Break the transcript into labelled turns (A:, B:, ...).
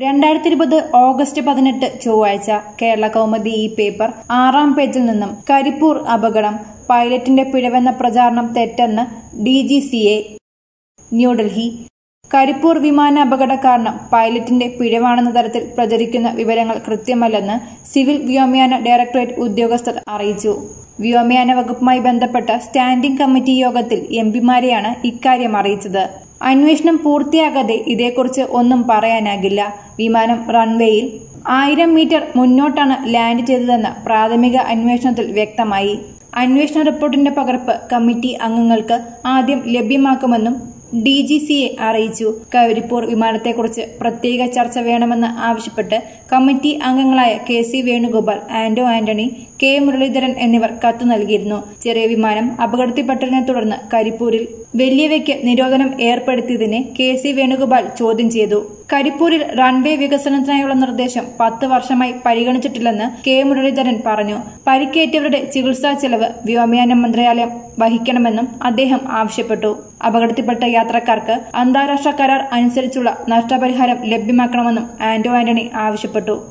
A: രണ്ടായിരത്തി ഇരുപത് ഓഗസ്റ്റ് പതിനെട്ട് ചൊവ്വാഴ്ച കേരള കൗമുദി ഈ പേപ്പർ ആറാം പേജിൽ നിന്നും കരിപ്പൂർ അപകടം പൈലറ്റിന്റെ പിഴവെന്ന പ്രചാരണം തെറ്റെന്ന് D G C A New Delhi Karipur വിമാന അപകട കാരണം പൈലറ്റിന്റെ പിഴവാണെന്ന തരത്തിൽ പ്രചരിക്കുന്ന വിവരങ്ങൾ കൃത്യമല്ലെന്ന് സിവിൽ വ്യോമയാന ഡയറക്ടറേറ്റ് ഉദ്യോഗസ്ഥർ അറിയിച്ചു വ്യോമയാന വകുപ്പുമായി ബന്ധപ്പെട്ട സ്റ്റാൻഡിംഗ് കമ്മിറ്റി യോഗത്തിൽ എം പിമാരെയാണ് ഇക്കാര്യം അറിയിച്ചത് അന്വേഷണം പൂർത്തിയാകാതെ ഇതേക്കുറിച്ച് ഒന്നും പറയാനാകില്ല വിമാനം റൺവേയിൽ ആയിരം മീറ്റർ മുന്നോട്ടാണ് ലാൻഡ് ചെയ്തതെന്ന് പ്രാഥമിക അന്വേഷണത്തിൽ വ്യക്തമായി അന്വേഷണ റിപ്പോർട്ടിന്റെ പകർപ്പ് കമ്മിറ്റി അംഗങ്ങൾക്ക് ആദ്യം ലഭ്യമാക്കുമെന്നും ഡി ജി സിയെ അറിയിച്ചു കരിപ്പൂർ വിമാനത്തെക്കുറിച്ച് പ്രത്യേക ചർച്ച വേണമെന്ന് ആവശ്യപ്പെട്ട് കമ്മിറ്റി അംഗങ്ങളായ K C Venugopal Anto Antony K Muraleedharan എന്നിവർ കത്ത് നൽകിയിരുന്നു ചെറിയ വിമാനം അപകടത്തിൽപ്പെട്ടതിനെ തുടർന്ന് കരിപ്പൂരിൽ വലിയവയ്ക്ക് നിരോധനം ഏർപ്പെടുത്തിയതിനെ കെ സി വേണുഗോപാൽ ചോദ്യം ചെയ്തു കരിപ്പൂരിൽ റൺവേ വികസനത്തിനായുള്ള നിർദ്ദേശം പത്ത് വർഷമായി പരിഗണിച്ചിട്ടില്ലെന്ന് കെ മുരളീധരൻ പറഞ്ഞു പരിക്കേറ്റവരുടെ ചികിത്സാ ചെലവ് വ്യോമയാന മന്ത്രാലയം വഹിക്കണമെന്നും അദ്ദേഹം ആവശ്യപ്പെട്ടു അപകടത്തിൽപ്പെട്ട യാത്രക്കാർക്ക് അന്താരാഷ്ട്ര കരാർ അനുസരിച്ചുള്ള നഷ്ടപരിഹാരം ലഭ്യമാക്കണമെന്നും ആന്റോ ആന്റണി ആവശ്യപ്പെട്ടു